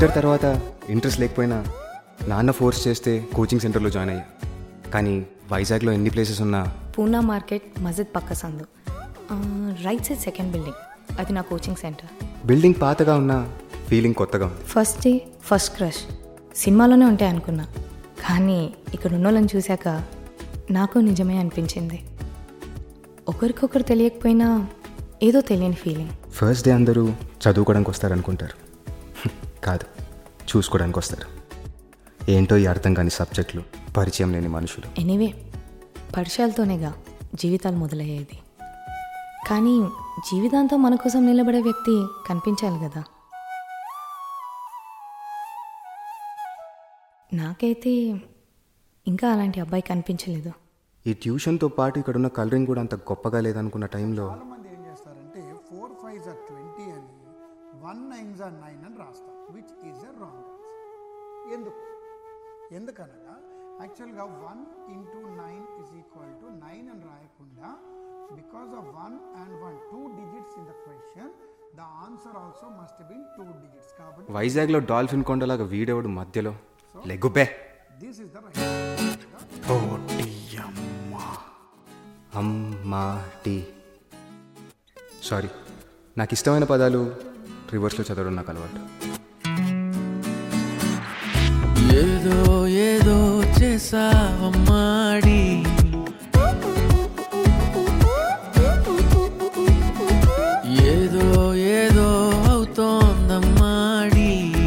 inter తర్వాత interest లేకపోయినా నాన్న ఫోర్స్ చేస్తే కోచింగ్ సెంటర్లో జాయిన్ అయ్యా కానీ వైజాగ్లో ఎన్ని ప్లేసెస్ ఉన్నా పూనా మార్కెట్ మజిద్ పక్క సందు ఆ, రైట్ సైడ్ సెకండ్ బిల్డింగ్ అది నా కోచింగ్ సెంటర్ బిల్డింగ్ పాతగా ఉన్నా ఫీలింగ్ కొత్తగా ఉంది ఫస్ట్ డే ఫస్ట్ క్రష్ సినిమాలోనే ఉంటాయి అనుకున్నా కానీ ఇక్కడ ఉన్న వాళ్ళని చూశాక నాకు నిజమే అనిపించింది ఒకరికొకరు తెలియకపోయినా ఏదో తెలియని ఫీలింగ్ ఫస్ట్ డే అందరూ చదువుకోవడానికి వస్తారనుకుంటారు హ్మ్, కాదు చూసుకోవడానికి వస్తారు ఏంటో ఈ అర్థం కాని సబ్జెక్టులు పరిచయం లేని మనుషులు ఎనీవే పరిచయాలతోనేగా జీవితాలు మొదలయ్యేది కానీ జీవితాంతం మన కోసం నిలబడే వ్యక్తి కనిపించాలి కదా నాకైతే ఇంకా అలాంటి అబ్బాయి కనిపించలేదు ఈ ట్యూషన్తో పాటు ఇక్కడ ఉన్న కలరింగ్ కూడా అంత గొప్పగా లేదనుకున్న టైంలో మంది ఏం చేస్తారంటే ఫోర్ ఫైవ్స్ ఆర్ ట్వంటీ అని వన్ నైన్స్ ఆర్ నైన్ అని రాస్తారు which is a wrong answer ఎందుకు ఎందుకనగా యాక్చువల్గా one into nine is equal to nine అని రాయకుండా because of one and one two digits in the question the answer also must be two digits కాబట్టి వైజాగ్లో dolphin కొండలాగా వీడేవాడు మధ్యలో లెగ్గుబే దిస్ ఇస్ ద రైట్ అమ్మా టీ సారీ నాకు ఇష్టమైన పదాలు రివర్స్లో చదవడం నాకు అలవాటు ఏదో ఏదో చేసావమ్మాడి ఏదో ఏదో అవుతోందమ్మాడి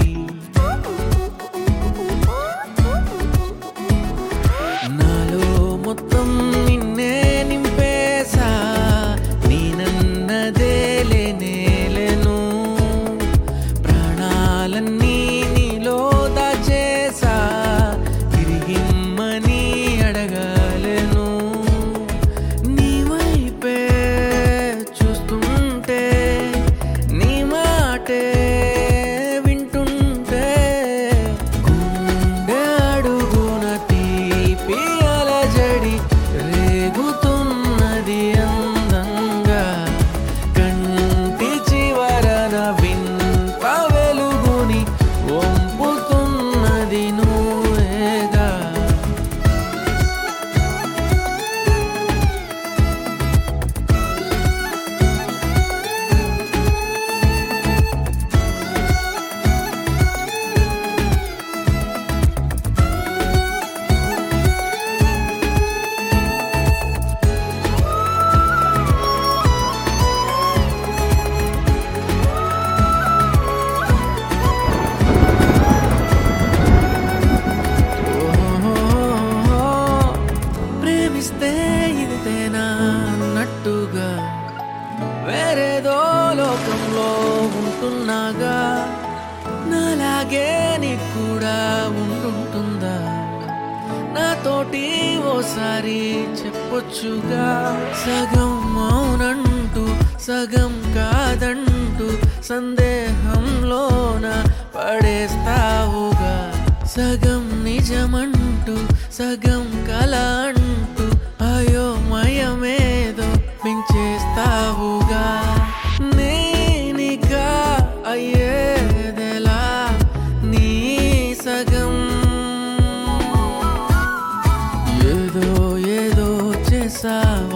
నాలో మొత్తం నిన్నే నింపేసా నేనన్నదే లేనేలేను ప్రాణాలన్నీ నీలో దాచేసా తిరిగిమ్మని అడగాలేను నీ వైపే చూస్తుంటే నీ మాటే వింటుంటే గుండె అడుగున తీపి అలజడి రేగుతున్నది అందంగా కంటి చివరన వింత వెలుగుని వంపుతున్నది నువ్వేగా ఓహో, ప్రేమిస్తే ఇంతేనా అన్నట్టుగా వేరేదో లోకంలో ఉంటున్నాగా నాలాగే నీకు కూడా ఉంటుంటుందా నాతోటి ఓసారి చెప్పొచ్చుగా సగం మౌనంటూ సగం కాదంటూ సందేహంలోన పడేస్తావుగా సగం నిజమంటూ సగం కల అంటూ అయోమయమేదో పెంచేస్తావుగా నేనిగా అయ్యేదెలా నీ సగం ఏదో ఏదో చేసావ